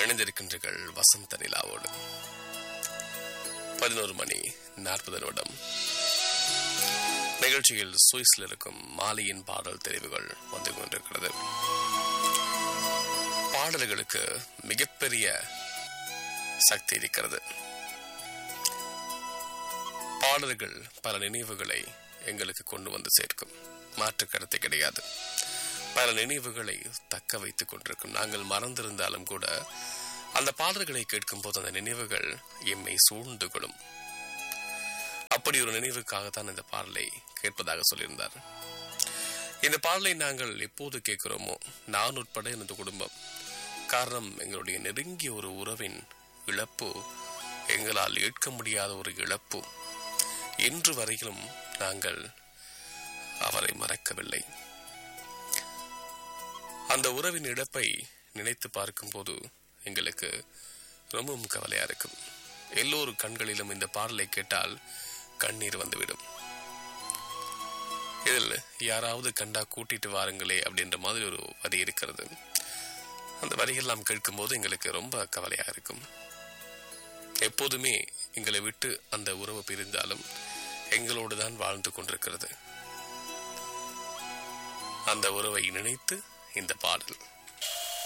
இணைந்திருக்கின்றீர்கள் வசந்த நிலாவோடு பதினோரு மணி நாற்பது நிமிடம் நிகழ்ச்சியில் சுவிஸில் இருக்கும் மாலியின் பாடல் தெரிவுகள் வந்து கொண்டிருக்கிறது பாடல்களுக்கு மிகப்பெரிய சக்தி இருக்கிறது பாடல்கள் பல நினைவுகளை எங்களுக்கு கொண்டு வந்து சேர்க்கும் மாற்று கருத்து கிடையாது பல நினைவுகளை தக்க வைத்துக் கொண்டிருக்கும் நாங்கள் மறந்திருந்தாலும் கூட அந்த பாடல்களை கேட்கும் போது அந்த நினைவுகள் எம்மை சூழ்ந்து கொள்ளும் அப்படி ஒரு நினைவுக்காகத்தான் இந்த பாடலை கேட்பதாக சொல்லியிருந்தார் இந்த பாடலை நாங்கள் எப்போது கேட்கிறோமோ நான் உட்பட எனது குடும்பம் காரணம் எங்களுடைய நெருங்கிய ஒரு உறவின் இழப்பு எங்களால் ஏற்க முடியாத ஒரு இழப்பு இன்று வரையிலும் நாங்கள் அவரை மறக்கவில்லை அந்த உறவின் இழப்பை நினைத்து பார்க்கும்போது எங்களுக்கு ரொம்பவும் கவலையா இருக்கும் எல்லோரு கண்களிலும் இந்த பாடலை கேட்டால் கண்ணீர் வந்துவிடும் இதில் யாராவது கண்டா கூட்டிட்டு வாருங்களே அப்படின்ற மாதிரி ஒரு வரி இருக்கிறது அந்த வரிகள் கேட்கும்போது எங்களுக்கு ரொம்ப கவலையா இருக்கும் எப்போதுமே எங்களை விட்டு அந்த உறவு பிரிந்தாலும் எங்களோடு தான் வாழ்ந்து கொண்டிருக்கிறது அந்த உறவை நினைத்து இந்த பாடல்